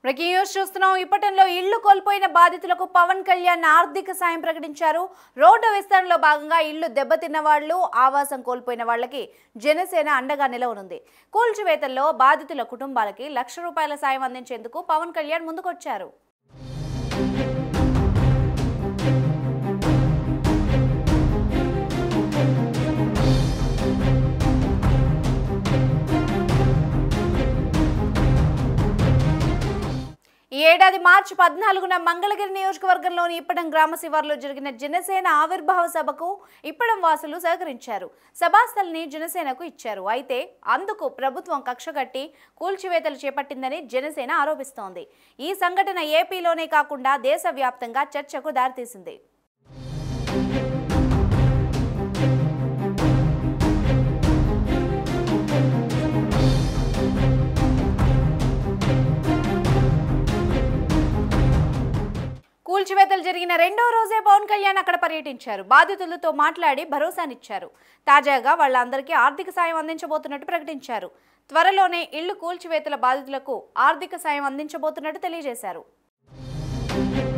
breaking news చూస్తున్నాం ఇప్పటంలో ఇళ్లు కోల్పోయిన బాధితులకు పవన్ కళ్యాణ్ ఆర్థిక సాయం ప్రకటించారు రోడ్డు విస్తరణలో భాగంగా ఇళ్లు దెబ్బతిన్న వాళ్ళు ఆవాసం కోల్పోయిన వాళ్ళకి జనసేన అండగా నిలవనుంది కూల్చివేతల్లో బాధితుల కుటుంబాలకి లక్ష రూపాయల సాయం అందించేందుకు పవన్ కళ్యాణ్ ముందుకొచ్చారు ఈ ఏడాది మార్చి పద్నాలుగున మంగళగిరి నియోజకవర్గంలోని ఇప్పడం గ్రామ శివార్లో జరిగిన జనసేన ఆవిర్భావ సభకు ఇప్పడం వాసులు సహకరించారు సభాస్థల్ని జనసేనకు ఇచ్చారు అయితే అందుకు ప్రభుత్వం కక్షగట్టి కూల్చివేతలు చేపట్టిందని జనసేన ఆరోపిస్తోంది ఈ సంఘటన ఏపీలోనే కాకుండా దేశవ్యాప్తంగా చర్చకు దారితీసింది కూల్చివేతలు జరిగిన రెండో రోజే పవన్ కళ్యాణ్ అక్కడ పర్యటించారు బాధితులతో మాట్లాడి భరోసానిచ్చారు తాజాగా వాళ్ళందరికీ ఆర్థిక సాయం అందించబోతున్నట్టు ప్రకటించారు త్వరలోనే ఇళ్లు కూల్చివేతల బాధితులకు ఆర్థిక సాయం అందించబోతున్నట్టు తెలియజేశారు